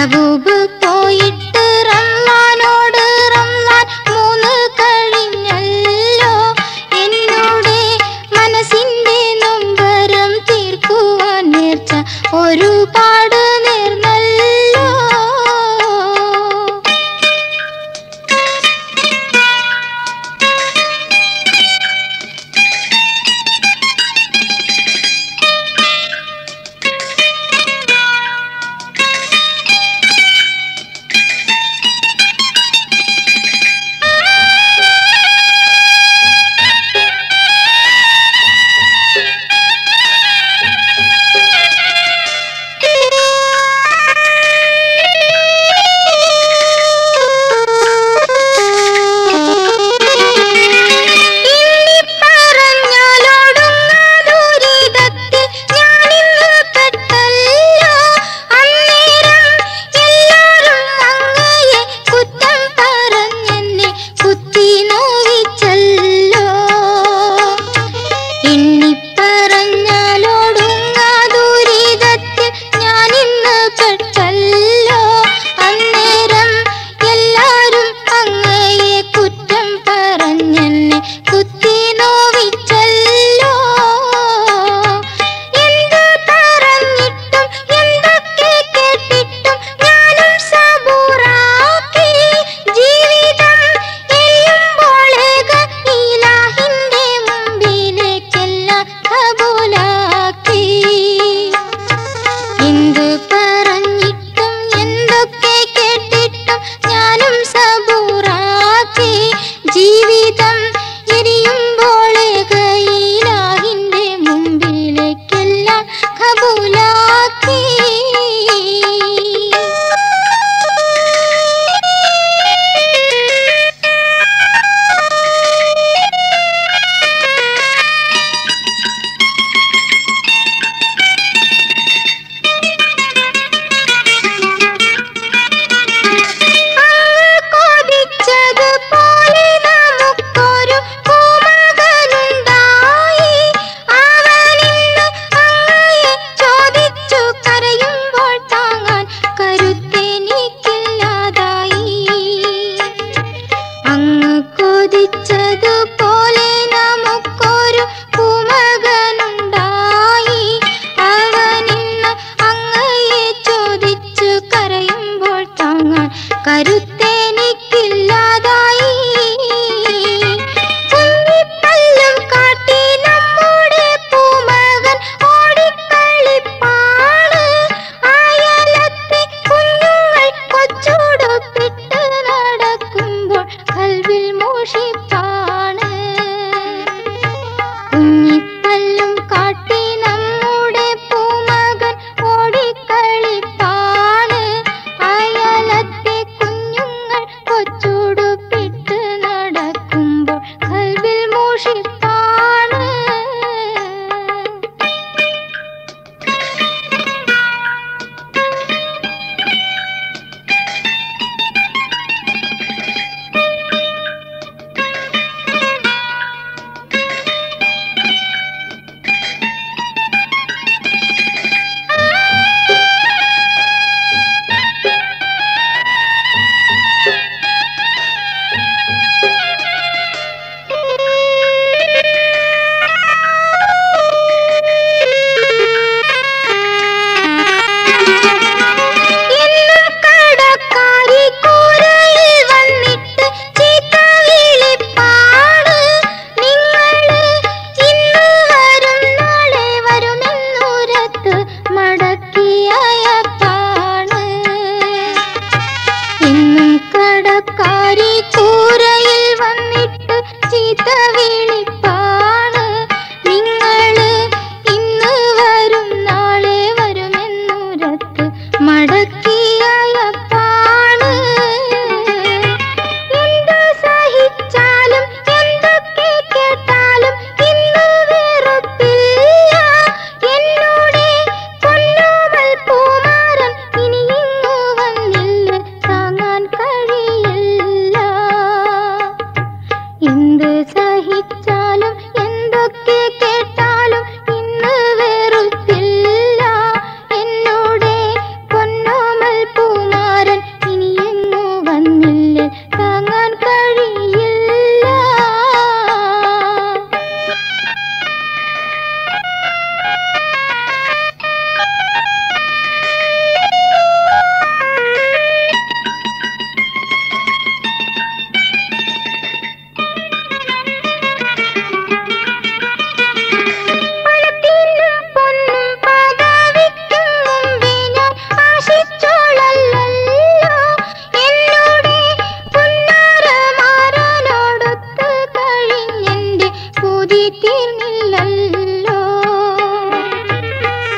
മെഹബൂബ് പോയിട്ട് റംലാനോട് റംലാൻ മൂന്ന് കഴിഞ്ഞല്ലോ എന്നോട് മനസ്സിന്റെ നൊമ്പരം തീർക്കുവാൻ നേർച്ച ഒരുപാട് നേർന്നല്ലോ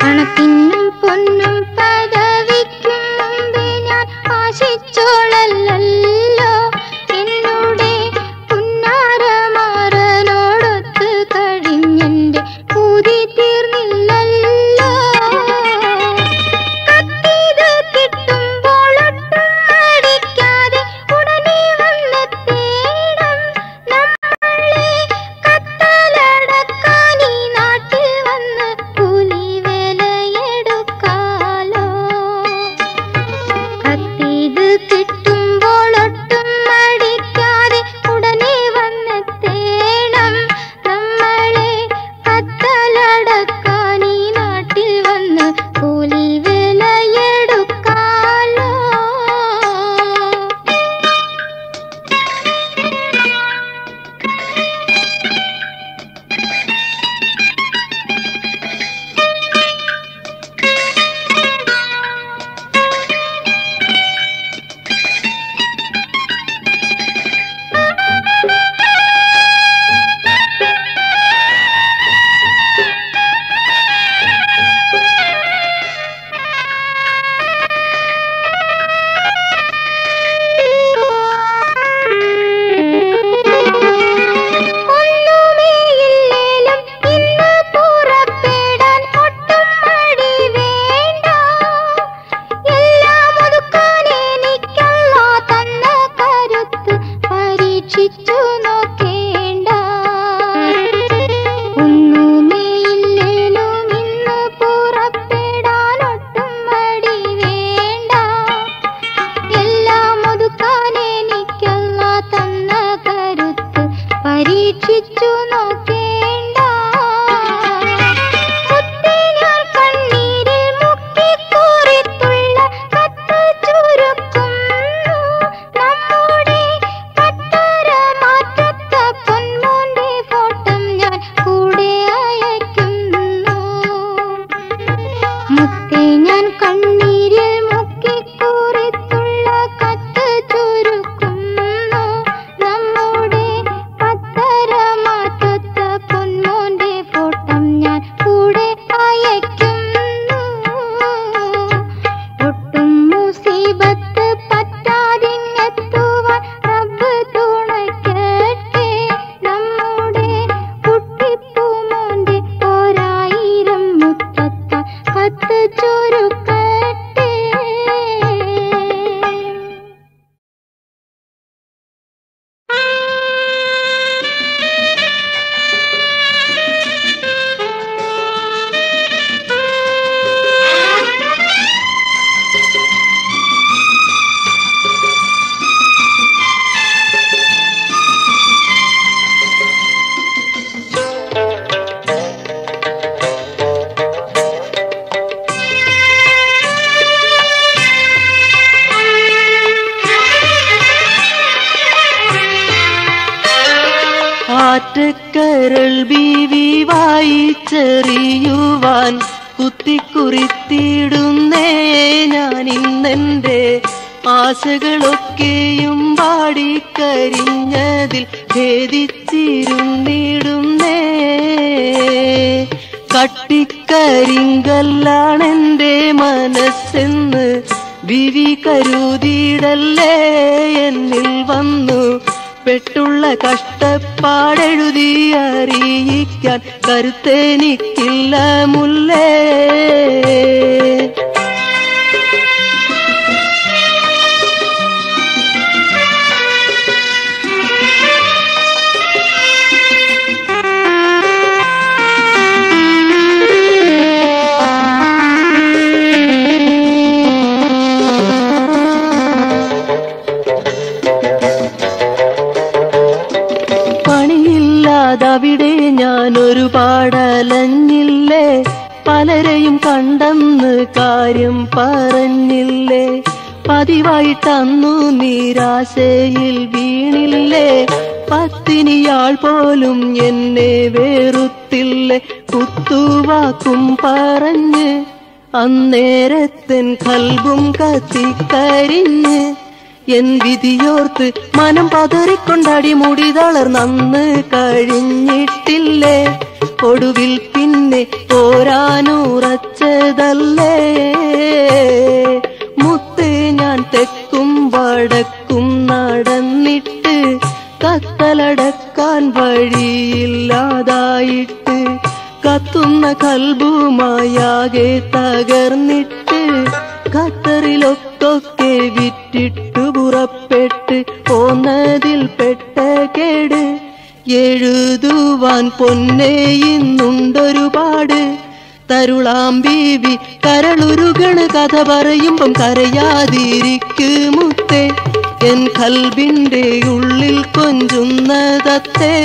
പണത്തിനും പൊന്നും പദവിക്കും മുമ്പേ ഞാൻ ആശിച്ചോളല്ലോ എന്നുടെ പുന്നാരമാറനോടൊത്ത് കഴിഞ്ഞെന്റെ പൂതി തീർന്നില്ലല്ലോ കത്തിയത് കിട്ടുമ്പോഴൊട്ടും മടിക്കാതെ ഉടനെ വന്ന് തേടും നമ്മളെ കത്തലടക്കാൻ ഈ നാട്ടിൽ വന്ന് കൂലി വേലയെടുക്കാലോ കത്തിയത് കിട്ടുമ്പോഴൊട്ടും മടിക്കാതെ ഉടനെ വന്ന് തേണം നമ്മളെ കത്തലടക്കാൻ ഈ നാട്ടിൽ വന്ന് കൂലി വേലയെടുക്കാലോ ഒന്നുമേയില്ലേലും ഇന്ന് പുറപ്പെടാൻ ഒട്ടും മടി വേണ്ട എല്ലാം ഒതുക്കാൻ എനിക്കല്ല തന്ന കരുത്ത് പരീക്ഷിച്ചു നോക്കേണ്ട ഒന്നുമേയില്ലേലും ഇന്ന് പുറപ്പെടാൻ ഒട്ടും മടി വേണ്ട എല്ലാം ഒതുക്കാൻ എനിക്കല്ല തന്ന കരുത്ത് പരീക്ഷിച്ചു നോക്കേണ്ട മുത്തേ ഞാൻ കണ്ണീരിൽ മുക്കിക്കുറിത്തുള്ള കത്ത് ചുരുക്കുന്നു നമ്മുടെ പത്തര മാറ്റത്ത പൊന്മോന്റെ ഫോട്ടം ഞാൻ കൂടെ അയക്കുന്നു മുത്തേ ഞാൻ കണ്ണീരിൽ മുക്കിക്കുറിത്തുള്ള കത്ത് ചുരുക്കുന്നു നമ്മുടെ പത്തര മാറ്റത്ത പൊന്മോന്റെ ഫോട്ടം ഞാൻ കൂടെ അയക്കുന്നു ഒട്ടും മുസീബത്ത് പറ്റാതിങ്ങെത്തുവാൻ റബ്ബ് തുണയ്ക്കട്ടെ നമ്മുടെ കുട്ടിപ്പൂമോന്റെ ഓരായിരം മുത്തത്ത കത്ത് ചുരുക്കട്ടെ ആറ്റക്കരൾ ബീവി വായിച്ചെറിയുവാൻ കുത്തിക്കുറിത്തിടുന്നേ ഞാൻ ഇന്നെന്റെ ആശകളൊക്കെയും പാടിക്കരിഞ്ഞതിൽ ഭേദിച്ചിരുന്നിടുന്നേ കട്ടിക്കരിങ്കല്ലാണെന്റെ മനസ്സെന്ന് വിവി കരുതിയിടല്ലേ എന്നിൽ വന്നു പെട്ടുള്ള കഷ്ടപ്പാടെഴുതി അറിയിക്കാൻ കരുത്തെനിക്കില്ല മുല്ലേ പണിയില്ലാതവിടെ ഞാൻ ഒരുപാടലഞ്ഞില്ലേ പലരെയും കണ്ടെന്ന് കാര്യം പറഞ്ഞില്ലേ പതിവായിട്ടന്നു നിരാശയിൽ വീണില്ലേ പത്തിനിയാൾ പോലും എന്നെ വേറുത്തില്ലേ കുത്തുവാക്കും പറഞ്ഞ് അന്നേരത്തൻ കൽബും കത്തിക്കരിഞ്ഞ് എൻ വിധിയോർത്ത് മനം പതറിക്കൊണ്ടടി മുടി തളർന്നന്ന് കഴിഞ്ഞിട്ടില്ലേ ഒടുവിൽ പിന്നെ പോരാനുറച്ചതല്ലേ മുത്ത് ഞാൻ തെക്കും വടക്കും നടന്നിട്ട് കത്തലടക്കാൻ വഴിയില്ലാതായിട്ട് കത്തുന്ന കൽബുമായാകെ തകർന്നിട്ട് ഖത്തറിലൊക്കെ വിറ്റിട്ടു പുറപ്പെട്ട് പോന്നതിൽ പെട്ട കേട് എഴുതുവാൻ പൊന്നെ ഇന്നുണ്ടൊരുപാട് തരുളാം ബീവി കരളുരുകണ് കഥ പറയുമ്പം കരയാതിരിക്കുമുത്തേ എൻ കൽബിന്റെ ഉള്ളിൽ കൊഞ്ചുന്നതത്തേ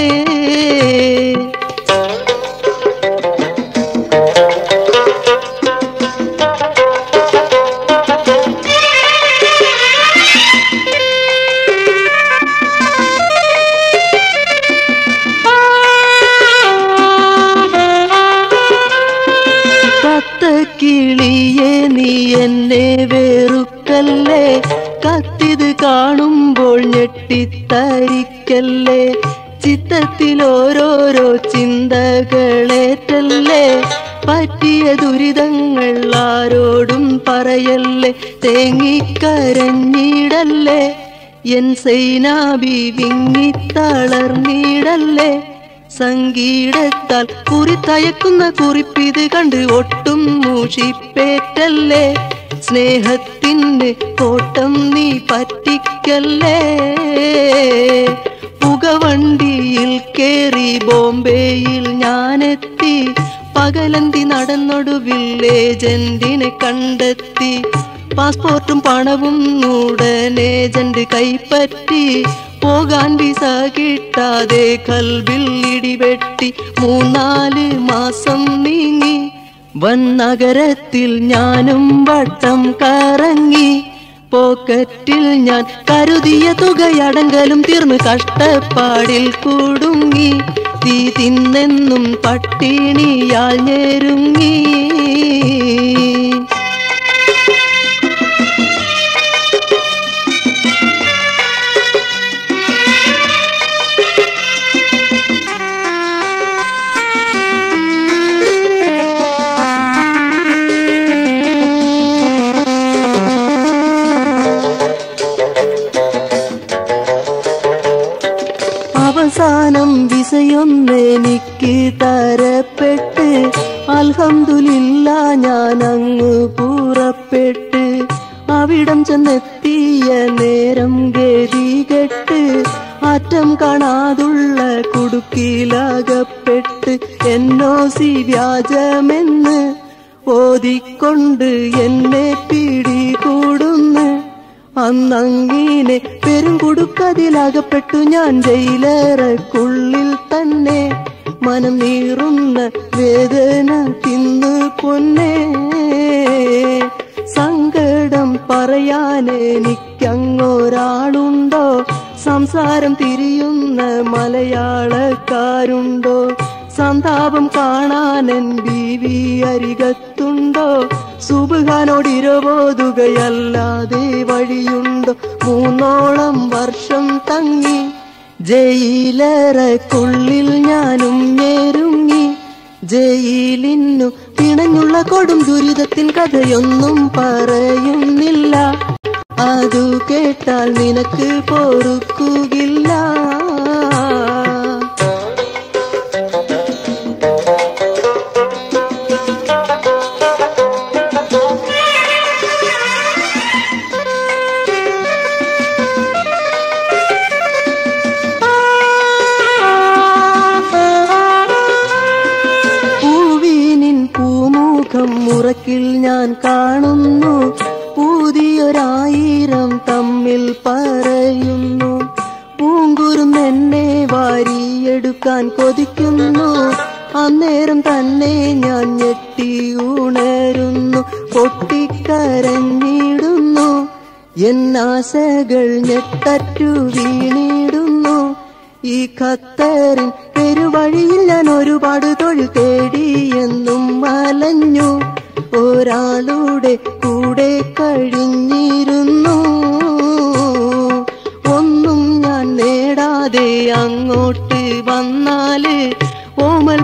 കത്തക്കിളിയെ നീ എന്നെ വെറുക്കല്ലേ കത്തിത് കാണുമ്പോൾ ഞെട്ടിത്തരിക്കല്ലേ ചിത്തത്തിൽ ഓരോരോ ചിന്തകളേറ്റല്ലേ പറ്റിയ ദുരിതങ്ങൾ ആരോടും പറയല്ലേ തേങ്ങിക്കരഞ്ഞിടല്ലേ എൻ സൈനാബി വിങ്ങിത്തളർന്നിടല്ലേ സംഗീടത്താൽ കുറിത്തയക്കുന്ന കുറിപ്പിത് കണ്ട് ഒട്ടും മൂഷിപ്പേറ്റല്ലേ സ്നേഹത്തിന്റെ കോട്ടം നീ പറ്റിക്കല്ലേ പുകവണ്ടിയിൽ കേറി ബോംബെയിൽ ഞാനെത്തി പകലന്തി നടന്നൊടുവിൽ ഏജന്റിനെ കണ്ടെത്തി പാസ്പോർട്ടും പണവും ഉടൻ ഏജന്റ് കൈപ്പറ്റി പോകാൻ വിസ കിട്ടാതെ കൽബിൽ ഇടിവെട്ടി മൂന്നാല് മാസം നീങ്ങി വൻ നഗരത്തിൽ ഞാനും വട്ടം കറങ്ങി പോക്കറ്റിൽ ഞാൻ കരുതിയ തുകയടങ്കലും തീർന്ന് കഷ്ടപ്പാടിൽ കുടുങ്ങി തീ തിന്നെന്നും പട്ടിണിയാൽ ഞെരുങ്ങി അവസാനം വിസയൊന്നെനിക്ക് തരപ്പെട്ട് അൽഹംദുലില്ല ഞാൻ അങ്ങ് പുറപ്പെട്ട് അവിടം ചെന്നെത്തിയ നേരം ഗതികെട്ട് അറ്റം കാണാതുള്ള കുടുക്കിലകപ്പെട്ട് എന്നോ സി വ്യാജമെന്ന് ഓതിക്കൊണ്ട് എന്നെ പിടികൂടുന്നു അന്നങ്ങീനെ പെരുങ്കുടുക്കതിലകപ്പെട്ടു ഞാൻ ജയിലേറക്കുള്ളിൽ തന്നെ മനം നീറുന്ന വേദന തിന്നു പൊന്നേ സങ്കടം പറയാൻ എനിക്കങ്ങൊരാളുണ്ടോ സംസാരം തിരിയുന്ന മലയാളക്കാരുണ്ടോ സന്താപം കാണാനൻ ബീവി അരികത്തുണ്ടോ സുബുഖാനോടിരവോതുകയല്ലാതെ വഴിയുണ്ടോ മൂന്നോളം വർഷം തങ്ങി ജയിലേറക്കുള്ളിൽ ഞാനും ഞെരുങ്ങി ജയിലിന്നു പിണഞ്ഞുള്ള കൊടും ദുരിതത്തിൻ കഥയൊന്നും പറയുന്നില്ല അതു കേട്ടാൽ നിനക്ക് പൊറുക്കുകില്ല പൂവീനിൻ പൂമുഖം മുറക്കിൽ ഞാൻ കാണുന്നു പുതിയൊരായിരം തമ്മിൽ പറയുന്നു പൂങ്കുരും എന്നെ വാരിയെടുക്കാൻ കൊതിക്കുന്നു അന്നേരം തന്നെ ഞാൻ ഞെട്ടി ഉണരുന്നു പൊട്ടിക്കരഞ്ഞിടുന്നു എന്നാശകൾ ഞെട്ടറ്റു വീണിടുന്നു ഈ ഖത്തറിൻ പെരുവഴിയിൽ ഞാൻ ഒരുപാട് തൊഴിൽ തേടി എന്നും അലഞ്ഞു ഒരാളുടെ കൂടെ കഴിഞ്ഞിരുന്നു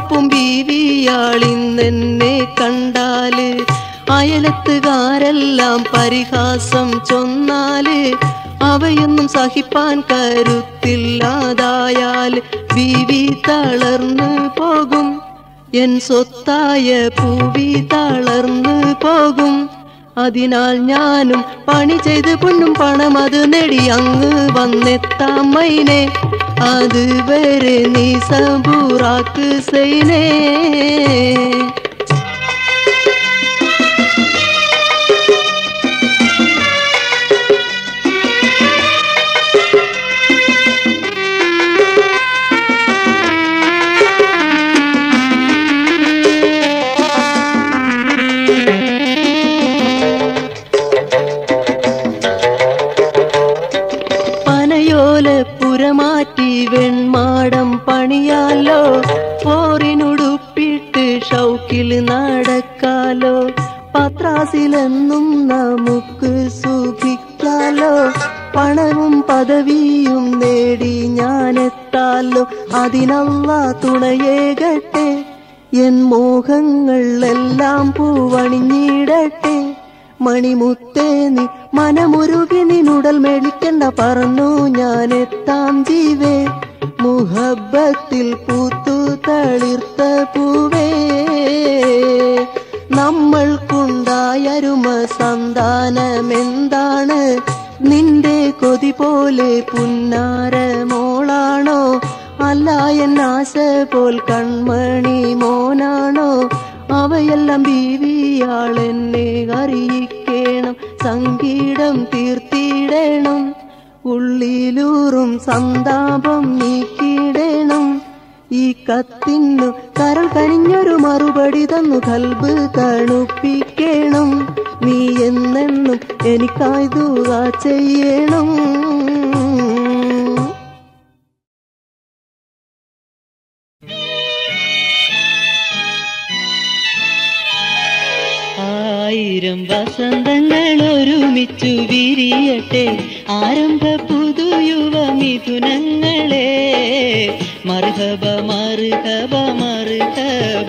കൊഴുപ്പും ബീവിയാളിന്നെന്നെ കണ്ടാല് അയലത്തുകാരെല്ലാം പരിഹാസം ചൊന്നാല് അവയൊന്നും സഹിപ്പാൻ കരുത്തില്ലാതായാൽ ബീവി തളർന്നു പോകും എൻ സ്വത്തായ പൂവി തളർന്നു പോകും അതിനാൽ ഞാനും പണി ചെയ്ത് പൊന്നും പണം അത് നേടി അങ്ങ് വന്നെത്താം മൈനെ അതുവരെ നീ സബൂറാക്ക് സൈനേ പനയോല പുരമാറ്റി വെൺമാടം പണിയാലോ പോറിനുടുപ്പിട്ട് ഷൗക്കിൽ നടക്കാലോ പത്രാസിലെന്നും നമുക്ക് സുഖിക്കാലോ പണവും പദവിയും നേടി ഞാനെത്താലോ അതിനല്ല തുണയേകട്ടെ എൻ മോഹങ്ങൾ എല്ലാം പൂവണിഞ്ഞിടട്ടെ മണിമുത്തേ നീ മനമുരുകി നിന്നുടൽ മേടിക്കണ്ട പറന്നു ഞാൻ എത്താം ജീവേ മുഹബത്തിൽ പൂത്തു തളിർത്ത പൂവേ നമ്മൾക്കുണ്ടായരുമ സന്താനമെന്താണ് നിന്റെ കൊതി പോലെ പുന്നാര മോളാണോ അല്ല എൻ ആശ പോൽ കൺമണി മോനാണോ അവയെല്ലാം ബീവിയാളെന്നെ അറിയിക്കണം സംഗീതം തീർത്തിടണം ഉള്ളിലൂറും സന്താപം നീക്കിടണം ഈ കത്തിനു കരൾ കനിഞ്ഞൊരു മറുപടി തന്നു കൽബ് തണുപ്പിക്കണം നീ എന്നെന്നും എനിക്കായി ദൂത ചെയ്യണം ആയിരം വസന്തങ്ങൾ ഒരുമിച്ചു വിരിയട്ടെ ആരംഭ പുതുയുവ മിഥുനങ്ങളെ മർഹബ മർഹബ മർഹബ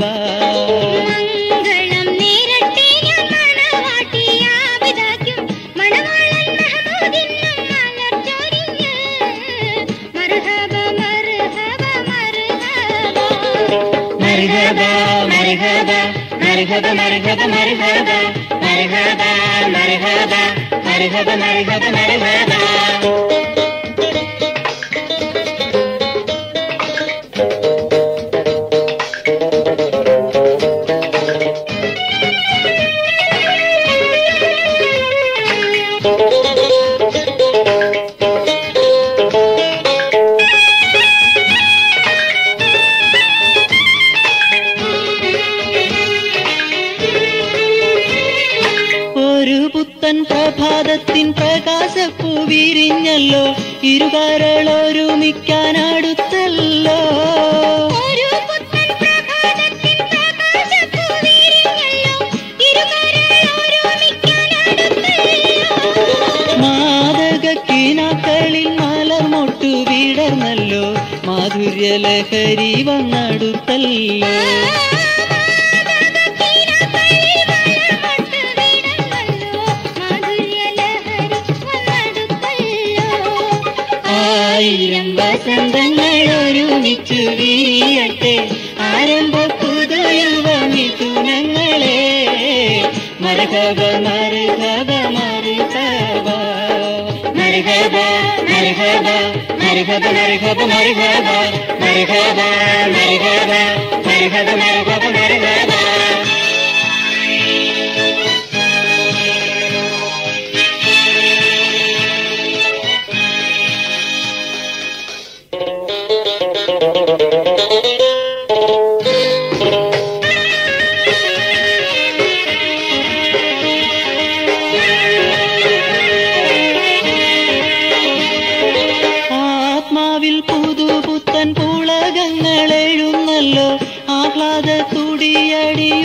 മംഗളം നേരട്ടെ ഞാൻ മണവാട്ടിയാവിതാക്കും മണവാളൻ മഹമൂദിനും മലർച്ചൊരിഞ്ഞ് മർഹബ മർഹബ മർഹബ മർഹബ മർഹബ മർഹബ മർഹബ മർഹബ മർഹബ മർഹബ മർഹബ മർഹബ മർഹബ ഒരു പുത്തൻ പ്രഭാതത്തിൻ പ്രകാശപ്പൂ വിരിഞ്ഞല്ലോ ഇരുകരളൊരുമിക്കാൻ അടുത്തല്ലോ ഒരു പുത്തൻ പ്രഭാതത്തിൻ പ്രകാശപ്പൂ വിരിഞ്ഞല്ലോ ഇരുകരളൊരുമിക്കാൻ അടുത്തല്ലോ മാതകക്കിനാക്കളിൽ മലർമൊട്ടു വിടർന്നല്ലോ മാധുര്യലഹരി വന്നടുത്തല്ലോ ആയിരം വസന്തങ്ങൾ ഒരുമിച്ചു വീയട്ടെ ആരംഭ പുതുയുവ മിഥുനങ്ങളെ മർഹബ മർഹബ മർഹബ മർഹബ മർഹബ മർഹബ മർഹബ മർഹബ മർഹബ മർഹബ മർഹബ മർഹബ മർഹബ ആത്മാവിൽ പുതുപുത്തൻ പുളകങ്ങൾ എഴുന്നല്ലോ ആഹ്ലാദ തുടിയടിയോ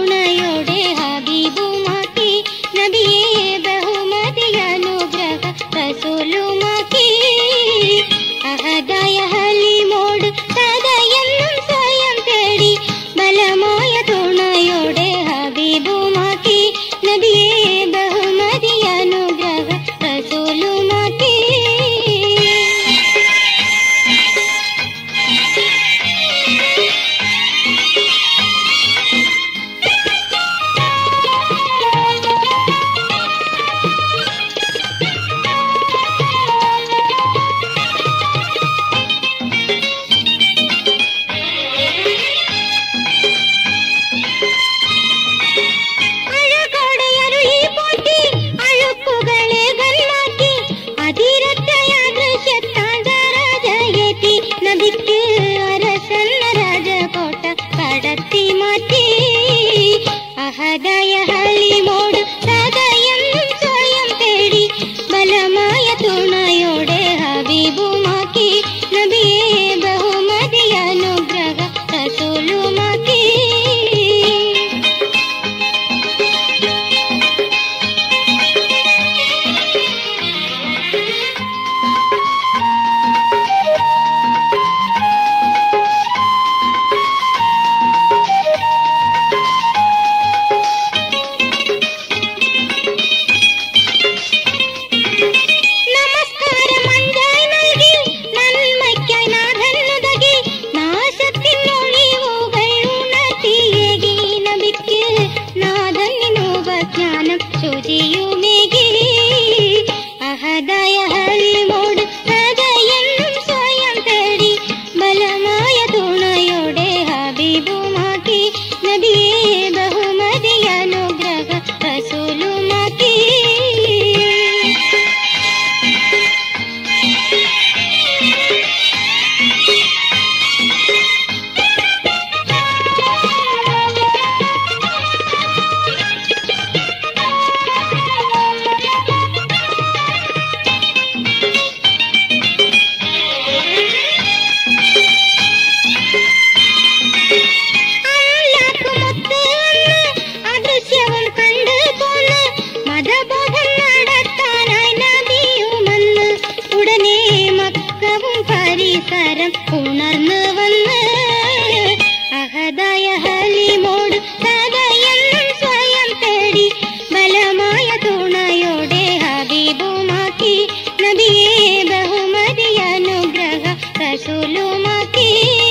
സ്വയം ഉണർന്നു വന്ന് അഹദായ ഹലിമോട് സദയെന്നും സ്വയം തേടി ബലമായ തുണയോടെ ഹബീബുമാക്കി നബിയെ ബഹുമതി അനുഗ്രഹ റസൂലുമാക്കി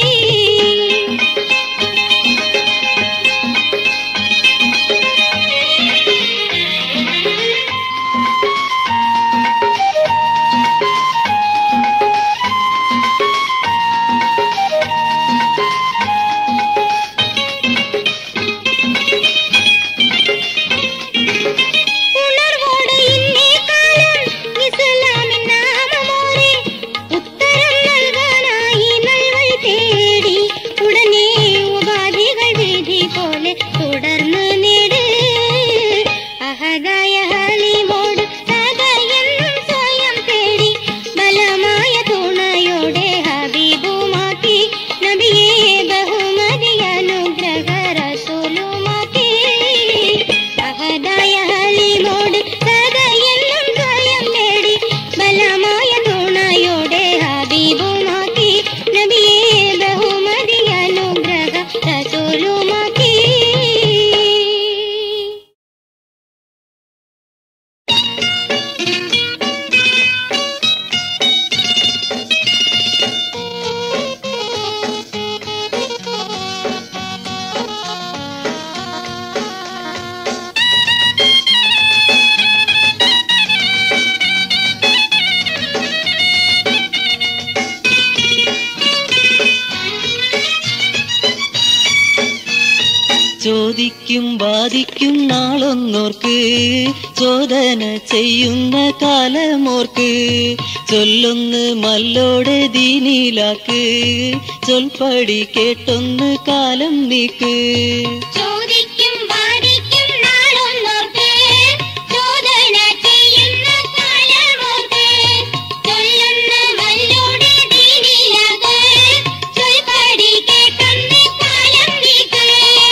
ഉണർവോടെ ഇന്നേ കാലം ഇസ്ലാമിൻ നാമമോരെ ഉത്തരം നൽകാനായി നൽവഴി തേടി ഉടനെ ഉപാധികൾ വിധി പോലെ തുടർന്ന് നേട് അഹദായ ഹലിമോട് സദയെന്നും സ്വയം തേടി ബലമായ തുണയോടെ ഹബീബുമാക്കി നബിയെ ബഹുമതി അനുഗ്രഹ റസൂലുമാക്കി അഹദായ ഹലിമോട് സദയെന്നും സ്വയം നേടി ബലമായ തുണയോടെ ഹബീബുമാക്കി നബിയെ ബഹുമതി അനുഗ്രഹ റസൂലുമാക്കി ചോദിക്കും വാദിക്കും നാളൊന്നോർക്ക് ചോദന ചെയ്യുന്ന കാലമോർക്ക് ചൊല്ലൊന്ന് മല്ലോടെ ദീനിലാക്ക് ചൊൽപ്പടി കേട്ടൊന്ന് കാലം നീക്ക് ചോദിക്കും വാദിക്കും നാളൊന്നോർക്ക് ചോദന ചെയ്യുന്ന കാലമോർക്ക് ചൊല്ലുന്ന വല്ലോടെ ദീനിലാക്ക് ചൊൽപ്പടി കേട്ടൊന്ന് കാലം നീക്ക്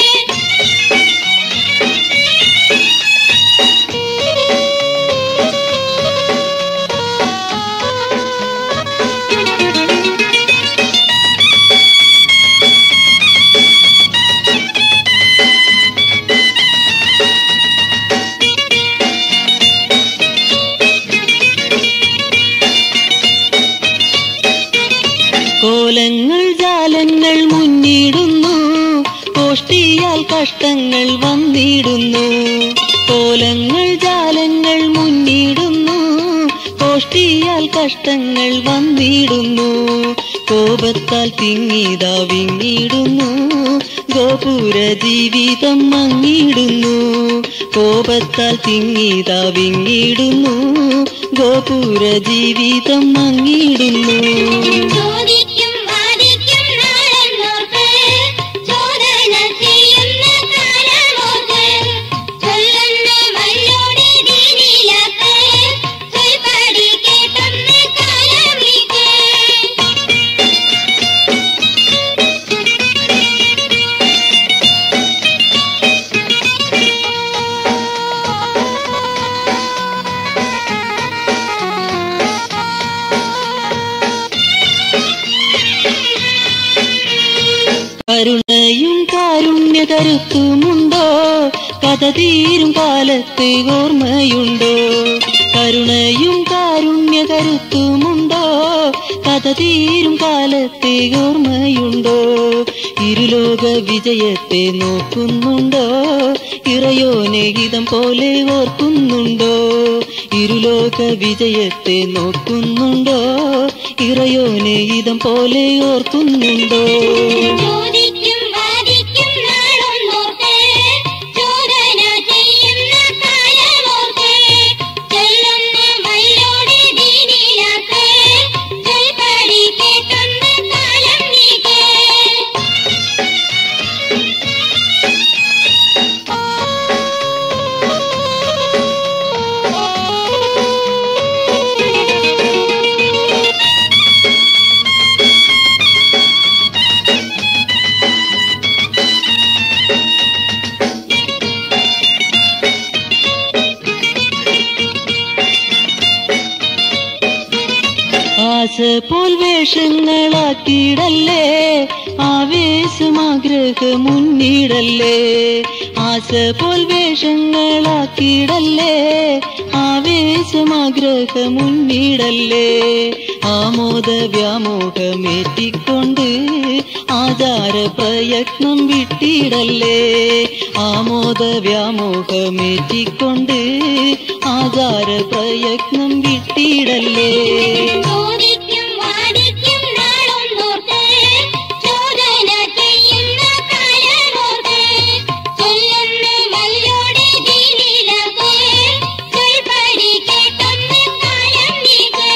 കോലങ്ങൾ ജാലങ്ങൾ മുന്നിടുന്നു കോഷ്ടിയാൽ കഷ്ടങ്ങൾ വന്നിടുന്നു കോലങ്ങൾ ജാലങ്ങൾ മുന്നിടുന്നു കോഷ്ടിയാൽ കഷ്ടങ്ങൾ വന്നിടുന്നു കോപത്താൽ തിങ്ങിതാ വിങ്ങിടുന്നു ഗോപുര ജീവിതം മങ്ങിടുന്നു കോപത്താൽ തിങ്ങിതാ വിങ്ങിടുന്നു ഗോപുര ജീവിതം മങ്ങിടുന്നു ചോദിക്കും വാദിക്കും നാളെന്നോർക്ക് ചോദന ചെയ്യുന്ന കാലമോർക്ക് ചൊല്ലുന്ന വല്ലോടെ ദീനിലാക്ക് ചൊൽപ്പടി കേട്ടൊന്ന് കാലം നീക്ക് കരുണയും കാരുണ്യ കരുത്തുമുണ്ടോ കഥ തീരും കാലത്ത് ഓർമ്മയുണ്ടോ കരുണയും കാരുണ്യ കരുത്തുമുണ്ടോ കഥ തീരും കാലത്ത് ഓർമ്മയുണ്ടോ ഇരുലോക വിജയത്തെ നോക്കുന്നുണ്ടോ ഇറയോനെ ഹിതം പോലെ ഓർക്കുന്നുണ്ടോ ഇരുലോക വിജയത്തെ നോക്കുന്നുണ്ടോ ഇറയോനെ ഹിതം പോലെ ഓർക്കുന്നുണ്ടോ ചോദിക്കും വാദിക്കും നാളൊന്നോർക്ക് ചോദന ചെയ്യുന്ന കാലമോർക്ക് ചൊല്ലുന്ന വല്ലോടെ ദീനിലാക്ക് ചൊൽപ്പടി കേട്ടൊന്ന് കാലം നീക്ക് ആശ പോൽ വേഷങ്ങളാക്കിയിടല്ലേ ആവേശമാഗ്രഹ മുന്നിടല്ലേ ആശ പോൽ വേഷങ്ങളാക്കിയിടല്ലേ ആവേശമാഗ്രഹ മുന്നിടല്ലേ ആമോദ വ്യാമോഹമേറ്റിക്കൊണ്ട് ആചാര പ്രയത്നം വിട്ടിടല്ലേ ആമോദ വ്യാമോഹമേറ്റിക്കൊണ്ട് ആചാര പ്രയത്നം വിട്ടിടല്ലേ ചോദിക്കും വാദിക്കും നാളൊന്നോർത്ത് ചോദന ചെയ്യുന്ന കാലമോർത്ത് ചൊല്ലുന്ന മല്ലോടെ ദീനിലക്ക് ചൊൽപ്പടി കേട്ടൊന്ന് കാലം നീക്ക്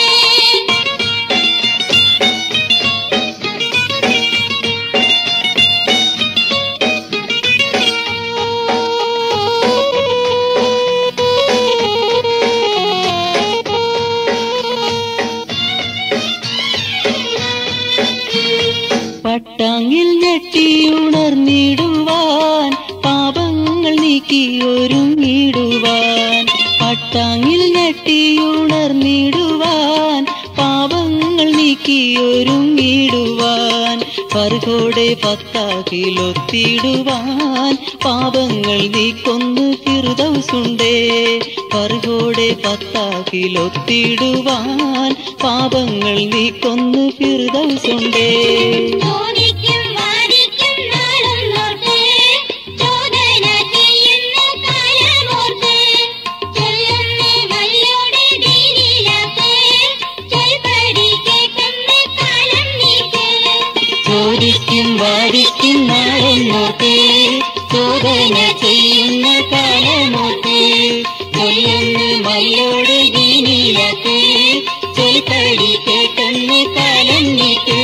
പട്ടാങ്ങിൽ ഞെട്ടിയുണർന്നിടുവാൻ പാപങ്ങൾ നീക്കി ഒരുങ്ങിടുവാൻ പട്ടാങ്ങിൽ ഞെട്ടിയുണർന്നിടുവാൻ പാപങ്ങൾ നീക്കി ഒരുങ്ങിടുവാൻ പറുകോടെ പത്താക്കിലൊത്തിടുവാൻ പാപങ്ങൾ നീക്കൊന്ന് ഫിറുദൗസുണ്ടേ പറുകോടെ പത്താക്കിലൊത്തിടുവാൻ പാപങ്ങൾ നീക്കൊന്ന് ഫിറുദൗസുണ്ടേ ചോദിക്കും വാദിക്കും നാളൊന്നോർത്ത് ചോദന ചെയ്യുന്ന കാലമോർത്ത് ചൊല്ലുന്ന മല്ലോടെ ദീനിലക്ക് ചൊൽപ്പടി കേട്ടൊന്ന് കാലം നീക്ക് ചോദിക്കും വാദിക്കും നാളെന്നോട്ട് ചോദന ചെയ്യുന്ന കാലമോട്ട് ചൊല്ലുന്ന മല്ലോട് ദീനിലക്ക് ചൊൽപ്പടി കേട്ടെന്ന് കാലം നീട്ട്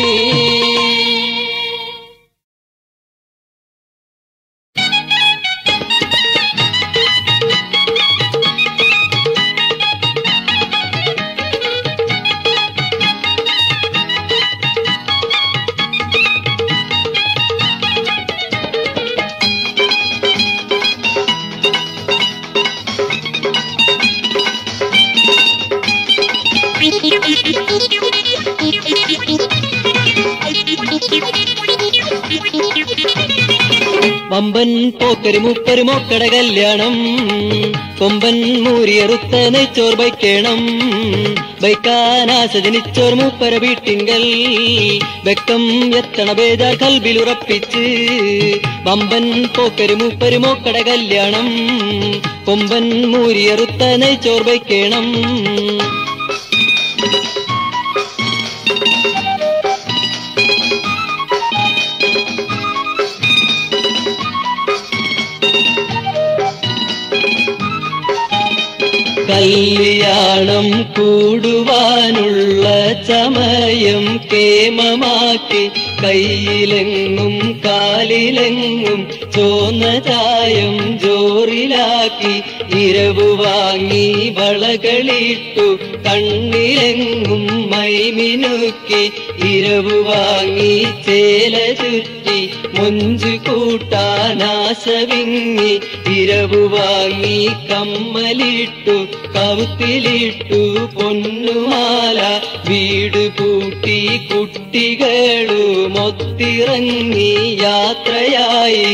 വമ്പൻ പോക്കര് മുപ്പര് മോക്കട കല്യാണം കൊമ്പൻ മൂരിയറുത്ത നെച്ചോർ ബൈക്കേണം ബൈക്കാനാശ ജനിച്ചോർ മൂപ്പര വീട്ടിങ്കൽ വെക്കം എത്തണ ബേജാർ കൽബിലുറപ്പിച്ച് വമ്പൻ പോക്കര് മുപ്പര് മോക്കട കല്യാണം കൊമ്പൻ മൂരിയറുത്ത നെച്ചോർ ബൈക്കേണം കല്യാണം കൂടുവാനുള്ള ചമയം കേമമാക്കി കയ്യിലെങ്ങും കാലിലെങ്ങും ചോന്ന ചായം ജോറിലാക്കി ഇരവു വാങ്ങി വളകളിട്ടു കണ്ണിലെങ്ങും മൈമിനുക്കി ഇരവു വാങ്ങി ചേല ചുറ്റി മൊഞ്ചു കൂട്ടാനാശവിങ്ങി ഇരവു വാങ്ങി കമ്മലിട്ടു കവുത്തിലിട്ടു പൊന്നുമാല വീട് പൂട്ടി കുട്ടികളുമൊത്തിറങ്ങി യാത്രയായി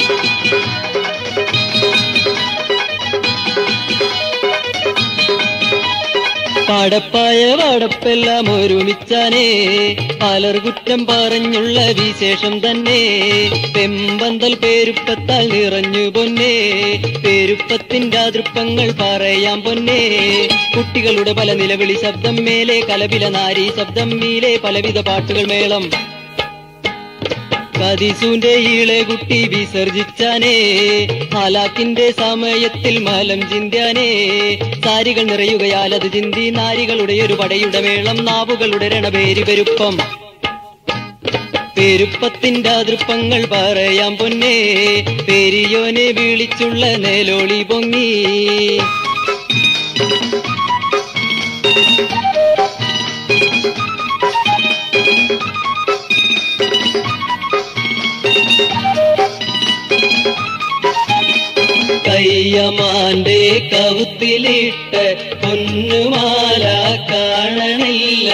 പടപ്പായ വടപ്പെല്ലാം ഒരുമിച്ചാനേ പലർ കുറ്റം പറഞ്ഞുള്ള വിശേഷം തന്നെ പെമ്പന്തൽ പേരുപ്പത്താൽ നിറഞ്ഞു പൊന്നേ പേരുപ്പത്തിന്റെ അതൃപ്പങ്ങൾ പറയാം പൊന്നേ കുട്ടികളുടെ പല നിലവിളി ശബ്ദം മേലെ കലപില നാരി ശബ്ദം മീലെ പലവിധ പാട്ടുകൾ മേളം കതിസൂന്റെ ഈളെ കുട്ടി വിസർജിച്ചാനേ ഹാലാക്കിന്റെ സമയത്തിൽ മലം ചിന്താനേ സാരികൾ നിറയുകയാൽ അത് ചിന്തി നാരികളുടെ ഒരു പടയുടെ മേളം നാവുകളുടെ രണപേരി പെരുപ്പം പെരുപ്പത്തിന്റെ അതൃപ്പങ്ങൾ പറയാം പൊന്നേ പെരിയോനെ വിളിച്ചുള്ള നേലോളി പൊങ്ങി കയ്യമാന്റെ കവുത്തിലിട്ട് പൊന്നുമാല മാല കാണണില്ല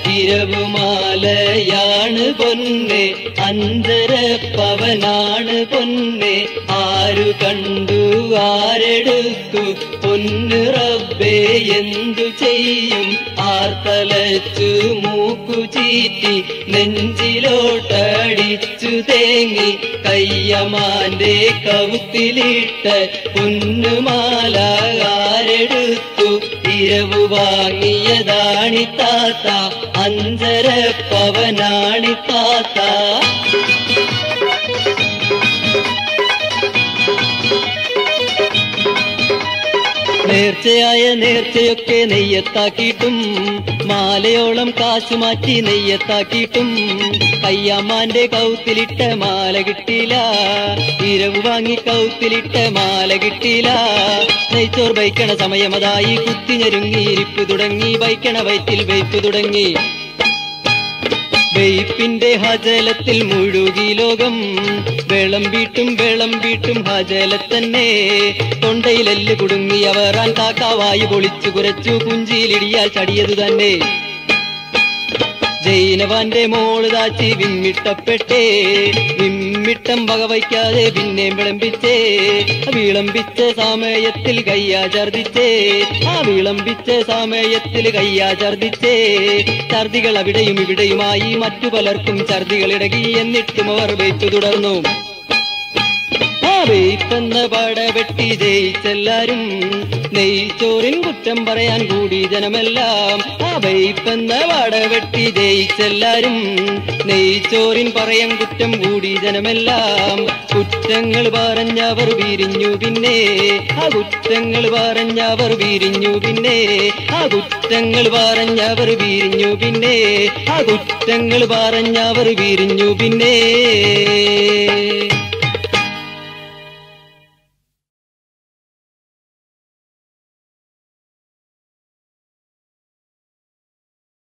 ഇരവുമാലയാണ് പൊന്നെ അന്തര പവനാണ് പൊന്നെ ആരു കണ്ടു ആരെടുത്തു പൊന്നു റബ്ബേ എന്തു ചെയ്യും ആർത്തലച്ചു മൂക്കു ചീറ്റി നെഞ്ചിലോട്ടടിച്ചു തേങ്ങി കയ്യമാന്റെ കവുത്തിലിട്ട് പൊന്നുമാല ആരെടുത്തു ഇരവു വാങ്ങിയതാണി താത്ത അഞ്ചര പവനാണി താത്ത നേർച്ചയായ നേർച്ചയൊക്കെ നെയ്യത്താക്കിയിട്ടും മാലയോളം കാശു മാറ്റി നെയ്യത്താക്കിയിട്ടും കയ്യമ്മാന്റെ കൗത്തിലിട്ട മാല കിട്ടിയില്ല ഇരവ് വാങ്ങി കൗത്തിലിട്ട മാല കിട്ടിയില്ല നെയ്ച്ചോർ വയ്ക്കണ സമയമതായി കുത്തിഞ്ഞെരുങ്ങി ഇരിപ്പ് തുടങ്ങി വയ്ക്കണ വയറ്റിൽ വെയ്പ്പ് തുടങ്ങി വെയ്പ്പിന്റെ ഹജലത്തിൽ മുഴുകി ലോകം വെളം വീട്ടും വെളം വീട്ടും ഹജലത്തന്നെ തൊണ്ടയിലെല്ല് കുടുങ്ങി അവറാൻ കാക്കാവായി പൊളിച്ചു കുരച്ചു പുഞ്ചിയിലിടിയാൽ ചടിയത് തന്നെ ജൈനവാന്റെ മോള് താച്ചി വിമ്മിട്ടപ്പെട്ടേ വിമ്മിട്ടം വകവയ്ക്കാതെ പിന്നെ വിളമ്പിച്ചേ വിളമ്പിച്ച സമയത്തിൽ കയ്യാ ഛർദിച്ചേ ആ വിളമ്പിച്ച സമയത്തിൽ കയ്യാ ഛർദിച്ചേ ഛർദികൾ അവിടെയും ഇവിടെയുമായി മറ്റു പലർക്കും ഛർദികളിടകി എന്നിട്ടും അവർ വെച്ചു തുടർന്നു ആ വെയ്പ്പെന്ന പടവെട്ടി ജയിച്ചെല്ലാരും നെയ്ച്ചോറിൻ കുറ്റം പറയാൻ കൂടി ജനമെല്ലാം ആ വെയ്പ്പെന്ന പടവെട്ടി ജയിച്ചെല്ലാരും നെയ്ച്ചോറിൻ പറയാൻ കുറ്റം കൂടി ജനമെല്ലാം കുറ്റങ്ങൾ പറഞ്ഞവർ വിരിഞ്ഞു പിന്നെ ആ കുറ്റങ്ങൾ പറഞ്ഞവർ വിരിഞ്ഞു പിന്നെ ആ കുറ്റങ്ങൾ പറഞ്ഞവർ വിരിഞ്ഞു പിന്നെ ആ കുറ്റങ്ങൾ പറഞ്ഞവർ വിരിഞ്ഞു പിന്നെ